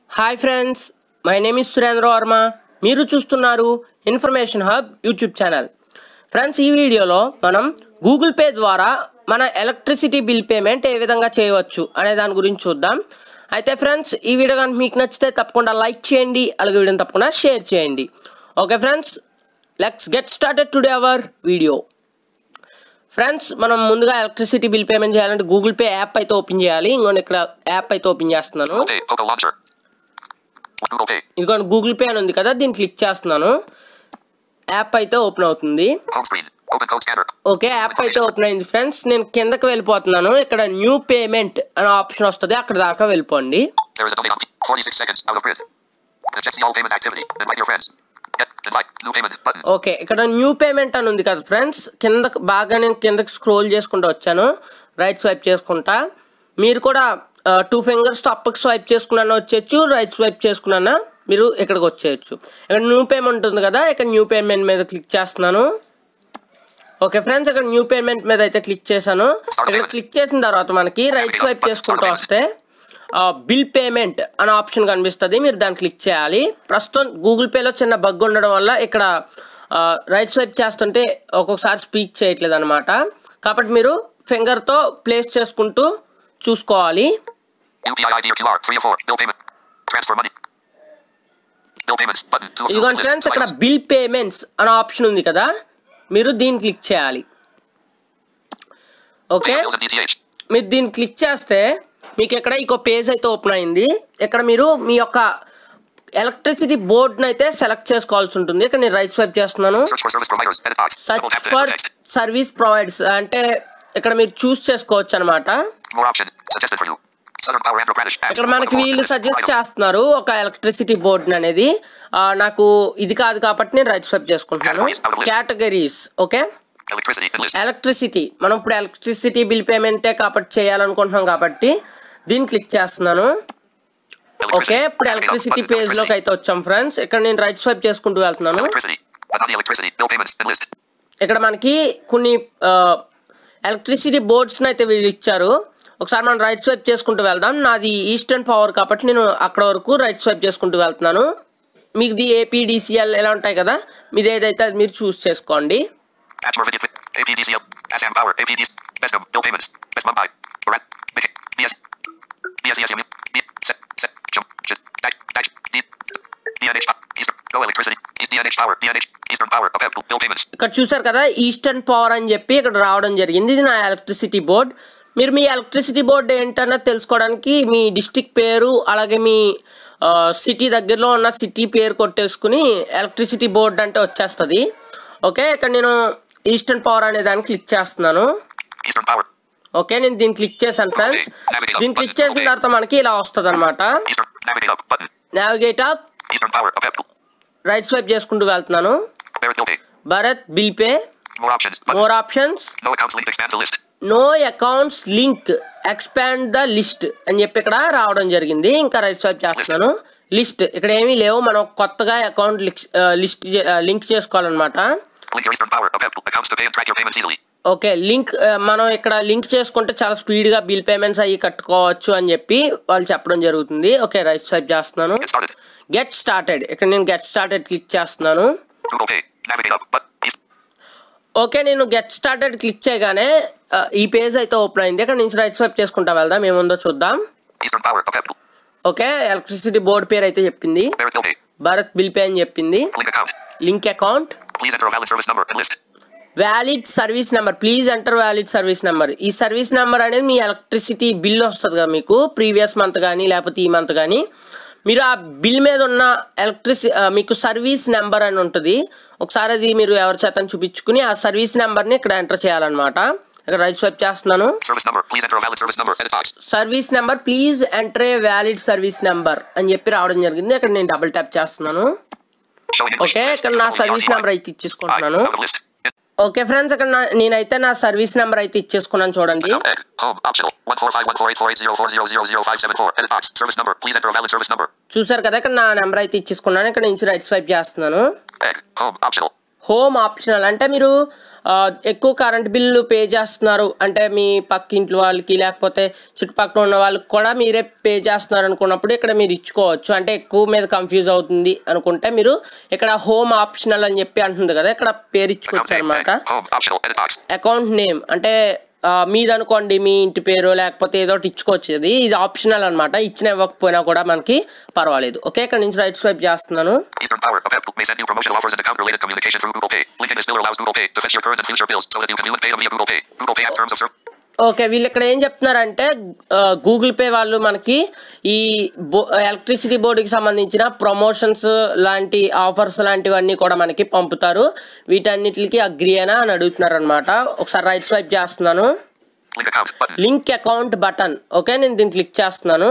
Hi friends my name is Surendra Varma మీరు చూస్తున్నారు information hub YouTube channel friends ఈ వీడియోలో మనం గూగుల్ పే ద్వారా మన ఎలక్ట్రిసిటీ బిల్ పేమెంట్ ఏ విధంగా చేయవచ్చు అనే దాని గురించి చూద్దాం అయితే ఫ్రెండ్స్ ఈ వీడియో కనుక మీకు నచ్చితే తప్పకుండా లైక్ చేయండి అలాగే వీడియోని తప్పకుండా షేర్ చేయండి okay friends let's get started today our video friends మనం ముందుగా ఎలక్ట్రిసిటీ బిల్ పేమెంట్ చేయాలంటే గూగుల్ పే యాప్ అయితే ఓపెన్ చేయాలి ఇంకొన్ని ఇక్కడ యాప్ అయితే ఓపెన్ చేస్తున్నాను Pay, Poco Launcher. Google Pay, ఇదిగోండి గూగుల్ పే అని ఉంది కదా దీన్ని క్లిక్ చేస్తున్నాను యాప్ అయితే ఓపెన్ అవుతుంది home screen, open code scanner, okay app అయితే ఓపెన్ అయింది ఫ్రెండ్స్ నేను కిందకి వెళ్ళిపోతున్నాను ఇక్కడ న్యూ పేమెంట్ అనే ఆప్షన్ వస్తుంది అక్కడ దాకా వెళ్ళిపోండి there is a donate on 46 seconds out of grid. Suggest the all payment activity, invite your friends. Get, invite, new payment button, okay ఇక్కడ న్యూ పేమెంట్ అని ఉంది కదా ఫ్రెండ్స్ కింద బాగా నేను కిందకి స్క్రోల్ చేసుకుంటూ వచ్చాను రైట్ స్వైప్ చేసుకుంటా మీరు కూడా టూ ఫింగర్స్తో అప్పకి స్వైప్ చేసుకున్నా వచ్చేయచ్చు రైట్ స్వైప్ చేసుకున్నా మీరు ఇక్కడికి వచ్చేయచ్చు ఇక్కడ న్యూ పేమెంట్ ఉంది కదా ఇక్కడ న్యూ పేమెంట్ మీద క్లిక్ చేస్తున్నాను ఓకే ఫ్రెండ్స్ ఇక్కడ న్యూ పేమెంట్ మీద అయితే క్లిక్ చేశాను ఇక్కడ క్లిక్ చేసిన తర్వాత మనకి రైట్ స్వైప్ చేసుకుంటూ వస్తే బిల్ పేమెంట్ అనే ఆప్షన్ కనిపిస్తుంది మీరు దాన్ని క్లిక్ చేయాలి ప్రస్తుతం గూగుల్ పేలో చిన్న బగ్ ఉండడం వల్ల ఇక్కడ రైట్ స్వైప్ చేస్తుంటే ఒక్కొక్కసారి స్పీక్ చేయట్లేదు అనమాట కాబట్టి మీరు ఫింగర్తో ప్లేస్ చేసుకుంటూ చూసుకోవాలి UPI ID or QR, 3 or 4, bill payment, transfer money. Bill payments button, 2 of 2, ఇదిగోండి list, ఫ్రెండ్స్ ఇక్కడ items. బిల్ పేమెంట్స్ అనే ఆప్షన్ ఉంది కదా మీరు దీన్ని క్లిక్ చేయాలి okay Pay bills and DTH. మీరు దీన్ని క్లిక్ చేస్తే మీకు ఇక్కడ ఇంకో పేజ్ అయితే ఓపెన్ అయింది ఇక్కడ మీరు మీ యొక్క ఎలక్ట్రిసిటీ బోర్డ్ని అయితే సెలెక్ట్ చేసుకోవాల్సి ఉంటుంది ఇక్కడ నేను రైట్ స్వైప్ చేస్తున్నాను Search for service providers, edit box, double search tap to for enter text. Service providers అంటే ఇక్కడ మీరు చూస్ చేసుకోవచ్చు అనమాట More options, suggested for you. Southern Power Andhra Pradesh. apps, ఇక్కడ one మనకి of four, వీళ్ళు list, సజెస్ట్ items. చేస్తున్నారు ఒక ఎలక్ట్రిసిటీ బోర్డ్ అనేది ఆ, నాకు ఇది కాదు కాబట్టి నేను రైట్ స్వైప్ చేసుకుంటున్నాను Categories, out of list. Categories okay Electricity, and list. Electricity మనం ఇప్పుడు ఎలక్ట్రిసిటీ బిల్ పేమెంటే కాబట్టి చేయాలనుకుంటున్నాం కాబట్టి దీన్ని క్లిక్ చేస్తున్నాను ఓకే Electricity. ఇప్పుడు Navigate up electricity button, page లోకి electricity. అయితే వచ్చాం ఫ్రెండ్స్ ఇక్కడ నేను రైట్ స్వైప్ చేసుకుంటూ వెళ్తున్నాను Electricity. Adani Electricity, bill payments, and list. ఇక్కడ మనకి కొన్ని ఎలక్ట్రిసిటీ బోర్డ్స్ని అయితే వీళ్ళు ఇచ్చారు ఒకసారి మనం రైట్ స్వైప్ చేసుకుంటూ వెళ్దాం నాది ఈస్టర్న్ పవర్ కాబట్టి నేను అక్కడ వరకు రైట్ స్వైప్ చేసుకుంటూ వెళ్తున్నాను మీది ఏపీడీసీఎల్ ఎలా ఉంటాయి కదా మీది ఏదైతే అది మీరు చూస్ చేసుకోండి Atmar Video, APDCL, Assam Power, APDs, Bescom, bill payments, Best Mumbai, Barat, Bic, BS, BSESM, B, Set, Set, Jump, Just, Dash, Dash, D, DNH, Eastern, Go Electricity, East DNH Power, DNH, Eastern Power, okay, bill payments, ఇక్కడ చూసారు కదా eastern power అని చెప్పి ఇక్కడ రావడం జరిగింది ఇది నా ఎలక్ట్రిసిటీ బోర్డ్ మీరు మీ ఎలక్ట్రిసిటీ బోర్డ్ ఏంటన్నది తెలుసుకోవడానికి మీ డిస్టిక్ పేరు అలాగే మీ సిటీ దగ్గరలో ఉన్న సిటీ పేరు కొట్టేసుకుని ఎలక్ట్రిసిటీ బోర్డ్ అంటే వచ్చేస్తుంది ఓకే ఇక్కడ నేను ఈస్టర్న్ పవర్ అనే దాన్ని క్లిక్ చేస్తున్నాను Eastern Power, ఓకే నేను దీన్ని క్లిక్ చేశాను ఫ్రెండ్స్ దీన్ని క్లిక్ చేసిన తర్వాత మనకి ఇలా వస్తుంది అనమాట Eastern, navigate up, button, navigate up Eastern Power, okay, right swipe చేసుకుంటూ వెళ్తున్నాను Barrett bill pay, Bharat bill pay more options, button, more options no accounts linked, expand to list, no accounts link expand the list అని చెప్పి ఇక్కడ రావడం జరిగింది ఇంకా right swipe చేస్తున్నాను list ఇక్కడ ఏమీ లేవు మనం కొత్తగా అకౌంట్ లిస్ట్ లింక్ చేసుకోవాలన్నమాట link your Eastern Power, okay, accounts to pay and track your payments easily, okay link మనం ఇక్కడ లింక్ చేసుకుంటే చాలా స్పీడ్గా బిల్ పేమెంట్స్ అయ్యి కట్టుకోవచ్చు అని చెప్పి వాళ్ళు చెప్పడం జరుగుతుంది ఓకే రైట్ స్వైప్ చేస్తున్నాను get started, గెట్ స్టార్టెడ్ ఇక్కడ నేను గెట్ స్టార్టెడ్ క్లిక్ చేస్తున్నాను Google Pay, navigate up, button, East, okay నేను గెట్ స్టార్టెడ్ క్లిక్ చేయగానే ఆ, ఈ పేజ్ అయితే ఓపెన్ అయింది ఇక్కడ నుంచి రైట్ స్వైప్ చేసుకుంటా వెళ్దాం ఏముందో చూద్దాం Eastern Power, okay, okay electricity board పేరు అయితే చెప్పింది Barrett bill pay, Bharat bill pay అని చెప్పింది link account, link account please enter a valid service number and list, valid service number please enter valid service number ఈ service number అనేది మీ electricity bill వస్తుంది కదా మీకు ప్రీవియస్ మంత్ కానీ లేకపోతే ఈ మంత్ కానీ మీరు ఆ బిల్ మీద ఉన్న ఎలక్ట్రిసి ఆ, మీకు సర్వీస్ నెంబర్ అని ఉంటుంది ఒకసారి అది మీరు ఎవరి చేత చూపించుకుని ఆ సర్వీస్ నెంబర్ని ఇక్కడ ఎంటర్ చేయాలన్నమాట ఇక్కడ రైట్ స్వైప్ చేస్తున్నాను service number, please enter a valid service number, edit box, service number please enter a valid service number అని చెప్పి రావడం జరిగింది ఇక్కడ నేను డబుల్ ట్యాప్ చేస్తున్నాను showing English, ఓకే list, ఇక్కడ నా only సర్వీస్ RTY. నెంబర్ అయితే I, ఇచ్చేసుకుంటున్నాను out of list, ఓకే ఫ్రెండ్స్ ఇక్కడ నా- నేనైతే నా సర్వీస్ నెంబర్ అయితే ఇచ్చేసుకున్నాను చూడండి Account egg. Home. Optional. One four five one four eight four eight zero four zero zero zero five seven four. Edit box. Service number. Please enter a valid service number. చూసారు కదా ఇక్కడ నా number అయితే ఇచ్చేసుకున్నాను ఇక్కడ నుంచి right swipe చేస్తున్నాను Egg. Home. Optional. Home optional అంటే మీరు ఆ, ఎక్కువ కరెంట్ బిల్లు పే చేస్తున్నారు అంటే మీ పక్కింట్లో వాళ్ళకి లేకపోతే చుట్టుపక్కల ఉన్న వాళ్ళకి కూడా మీరే పే చేస్తున్నారు అనుకున్నప్పుడు ఇక్కడ మీరు ఇచ్చుకోవచ్చు అంటే ఎక్కువ మీద కన్ఫ్యూజ్ అవుతుంది అనుకుంటే మీరు ఇక్కడ హోమ్ ఆప్షనల్ అని చెప్పి అంటుంది కదా ఇక్కడ పేరు Account ఇచ్చుకోవచ్చు name. అనమాట Bank. Home. Optional. Edit box. Account name అంటే ఆ, మీది అనుకోండి మీ ఇంటి పేరు లేకపోతే ఏదో ఒకటి ఇచ్చుకోవచ్చు ఇది ఇది ఆప్షనల్ అనమాట ఇచ్చిన ఇవ్వకపోయినా కూడా మనకి పర్వాలేదు ఓకే ఇక్కడ నుంచి రైట్ స్వైప్ చేస్తున్నాను Eastern Power of Apple may send you promotional offers and account-related communication through Google Pay. Link in this bill allows Google Pay to fetch your current and future bills so that you can view and pay them via Google Pay. Google Pay app terms of service. Okay వీళ్ళు ఇక్కడ ఏం చెప్తున్నారంటే ఆ, Google pay వాళ్ళు మనకి ఈ బో electricity బోర్డుకి సంబంధించిన ప్రమోషన్స్ లాంటి ఆఫర్స్ లాంటివన్నీ కూడా మనకి పంపుతారు వీటన్నిటికి అగ్రి అయినా అని అడుగుతున్నారు అనమాట ఒకసారి రైట్ స్వైప్ చేస్తున్నాను Link account button. Link account button okay నేను దీన్ని క్లిక్ చేస్తున్నాను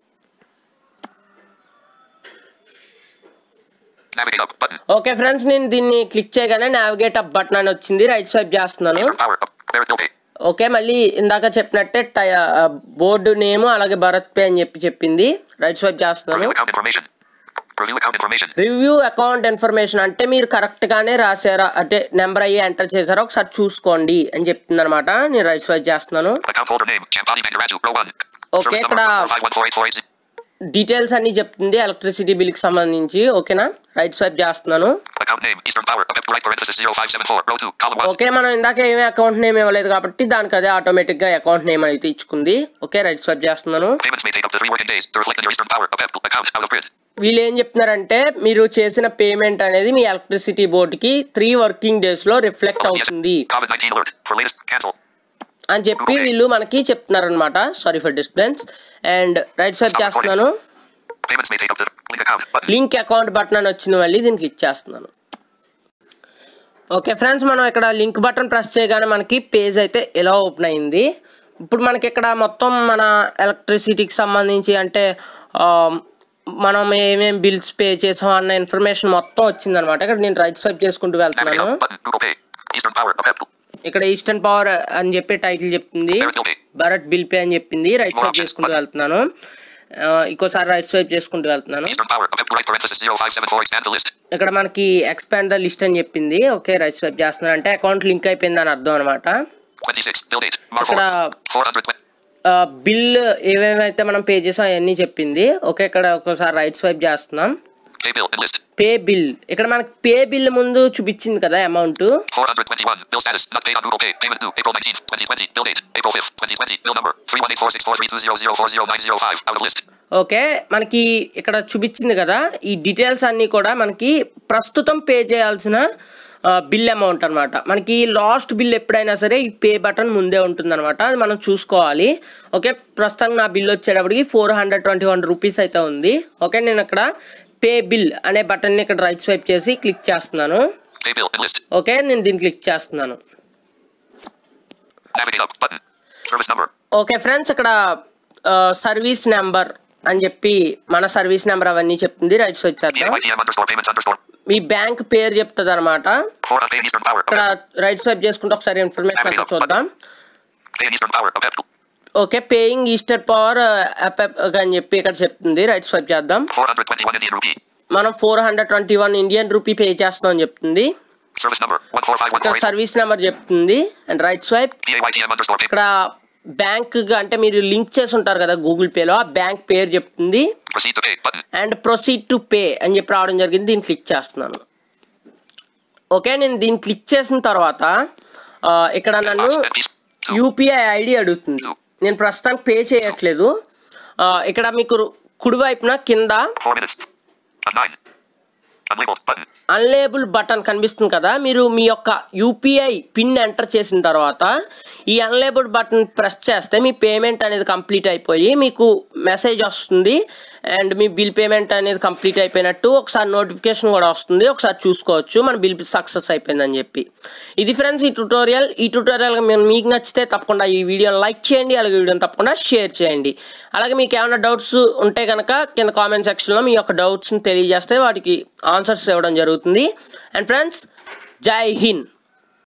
Navigate up button. ఓకే ఫ్రెండ్స్ నేను దీన్ని క్లిక్ చేయగానే నావిగేట్ అప్ బటన్ అని వచ్చింది రైట్ స్వైప్ చేస్తున్నాను Eastern Power of Barrett Bill Pay. Okay మళ్ళీ ఇందాక చెప్పినట్టే టై బోర్డు నేమ్ అలాగే భరత్ పే అని చెప్పి చెప్పింది రైట్ స్వైప్ చేస్తున్నాను Review account information. Review account information. Review account information అంటే మీరు కరెక్ట్గానే రాసారా అంటే నెంబర్ అయ్యి ఎంటర్ చేశారా ఒకసారి చూసుకోండి అని చెప్తుంది అనమాట నేను రైట్ స్వైప్ చేస్తున్నాను Account holder name. Champani Bangaraju. Row 1. Okay, Service number ఇక్కడ- 4514848. డీటెయిల్స్ అన్ని చెప్తుంది ఎలక్ట్రిసిటీ బిల్కి సంబంధించి ఓకేనా రైట్ స్వైప్ చేస్తున్నాను Account name. Eastern Power of right parenthesis 0574. Row 2. Column 1. Okay మనం ఇందాక ఏమీ అకౌంట్ నేమ్ ఇవ్వలేదు కాబట్టి దానికి అదే ఆటోమేటిక్గా అకౌంట్ నేమ్ అయితే ఇచ్చుకుంది ఓకే రైట్ స్వైప్ చేస్తున్నాను Payments may take up to three working days to reflect in your Eastern Power of Apple account out of print. వీళ్ళు ఏం చెప్తున్నారంటే మీరు చేసిన పేమెంట్ అనేది మీ ఎలక్ట్రిసిటీ బోర్డుకి త్రీ వర్కింగ్ డేస్లో రిఫ్లెక్ట్ అవుతుంది COVID-19 alert. For latest, cancel. అని చెప్పి వీళ్ళు మనకి చెప్తున్నారు అనమాట sorry for distance and right swipe చేస్తున్నాను Payments may take up to link account button. Link account button అని వచ్చింది మళ్ళీ దీన్ని క్లిక్ చేస్తున్నాను ఓకే ఫ్రెండ్స్ మనం ఇక్కడ లింక్ బటన్ ప్రెస్ చేయగానే మనకి పేజ్ అయితే ఎలా ఓపెన్ అయింది ఇప్పుడు మనకి ఇక్కడ మొత్తం మన ఎలక్ట్రిసిటీకి సంబంధించి అంటే ఆ, మనం ఏమేం బిల్స్ పే చేసాం అన్న ఇన్ఫర్మేషన్ మొత్తం వచ్చిందనమాట ఇక్కడ నేను రైట్ స్వైప్ చేసుకుంటూ Navigate వెళ్తున్నాను up button. Google Pay. Eastern Power of Apple. ఇక్కడ ఈస్టర్న్ పవర్ అని చెప్పి టైటిల్ చెప్తుంది Barrett Bill Pay. Bharat bill pay అని చెప్పింది రైట్ స్వైప్ చేసుకుంటూ వెళ్తున్నాను ఆ, ఇంకోసారి రైట్ స్వైప్ చేసుకుంటూ వెళ్తున్నాను Eastern Power of Apple right parenthesis 0574 expand the list. ఇక్కడ మనకి ఎక్స్పాండ్ ద లిస్ట్ అని చెప్పింది ఓకే రైట్ స్వైప్ చేస్తున్నాను అంటే అకౌంట్ లింక్ అయిపోయింది అని అర్థం అనమాట 26. Bill date. March ఇక్కడ 4. 420. బిల్ ఏమేమైతే మనం పే చేసాం అవన్నీ చెప్పింది ఓకే ఇక్కడ ఒకసారి రైట్ స్వైప్ చేస్తున్నాం Pay bill and list. Pay bill ఇక్కడ మనకి పే బిల్ ముందు చూపించింది కదా amount 421. Bill status. Not paid on Google Pay. Payment due April 19th, 2020. Bill date. April 5th, 2020. Bill number 318464320040905. Out of list. Okay మనకి ఇక్కడ చూపించింది కదా ఈ డీటెయిల్స్ అన్నీ కూడా మనకి ప్రస్తుతం పే చేయాల్సిన బిల్ అమౌంట్ అనమాట మనకి లాస్ట్ బిల్ ఎప్పుడైనా సరే ఈ పే బటన్ ముందే ఉంటుందన్నమాట అది మనం చూసుకోవాలి ఓకే ప్రస్తుతం నా బిల్ వచ్చేటప్పటికి four hundred twenty one rupees అయితే ఉంది ఓకే నేను ఇక్కడ పే బిల్ అనే బటన్ని ఇక్కడ రైట్ స్వైప్ చేసి క్లిక్ చేస్తున్నాను Pay bill and list. Okay నేను దీన్ని క్లిక్ చేస్తున్నాను Navigate up button. Service number. Okay friends ఇక్కడ సర్వీస్ నెంబర్ అని చెప్పి మన సర్వీస్ నెంబర్ అవన్నీ చెప్తుంది రైట్ స్వైప్ చేద్దాం BAYTM underscore payments underscore. మీ బ్యాంక్ పేరు చెప్తుంది అనమాట Four unpaid Eastern Power. of ఇక్కడ Apple. రైట్ స్వైప్ చేసుకుంటే ఒకసారి ఇన్ఫర్మేషన్ అంతా చూద్దాం Pay Eastern Power of Apple. Okay paying eastern power app అని చెప్పి ఇక్కడ చెప్తుంది రైట్ స్వైప్ చేద్దాం 421 Indian rupee. మనం four hundred twenty one Indian rupee pay చేస్తున్నాం అని చెప్తుంది Service number ఇక్కడ 145148. సర్వీస్ నెంబర్ చెప్తుంది and right swipe BAYTM underscore payment. ఇక్కడ బ్యాంక్ అంటే మీరు లింక్ చేసి ఉంటారు కదా గూగుల్ పేలో ఆ బ్యాంక్ పేరు చెప్తుంది Proceed to pay button. And proceed to pay అని చెప్పి రావడం జరిగింది దీన్ని క్లిక్ చేస్తున్నాను ఓకే నేను దీన్ని క్లిక్ చేసిన తర్వాత ఆ, ఇక్కడ నన్ను Box and piece. Two. UPI ID అడుగుతుంది నేను ప్రస్తుతానికి పే చేయట్లేదు ఆ, ఇక్కడ మీకు కుడివైపున కింద Four minutes. A nine. Unlabeled button. Unlabel button కనిపిస్తుంది కదా మీరు మీ యొక్క యూపీఐ పిన్ ఎంటర్ చేసిన తర్వాత ఈ అన్లేబుల్ బటన్ ప్రెస్ చేస్తే మీ పేమెంట్ అనేది కంప్లీట్ అయిపోయి మీకు మెసేజ్ వస్తుంది అండ్ మీ బిల్ పేమెంట్ అనేది కంప్లీట్ అయిపోయినట్టు ఒకసారి నోటిఫికేషన్ కూడా వస్తుంది ఒకసారి చూసుకోవచ్చు మన బిల్ సక్సెస్ అయిపోయిందని చెప్పి ఇది ఫ్రెండ్స్ ఈ ట్యూటోరియల్ ఈ ట్యూటోరియల్ మీకు నచ్చితే తప్పకుండా ఈ వీడియోని లైక్ చేయండి అలాగే వీడియోని తప్పకుండా షేర్ చేయండి అలాగే మీకు ఏమైనా డౌట్స్ ఉంటే కనుక కింద కామెంట్ సెక్షన్లో మీ యొక్క డౌట్స్ని తెలియజేస్తే వాటికి ఆన్సర్స్ ఇవ్వడం జరుగుతుంది అండ్ ఫ్రెండ్స్ జై హింద్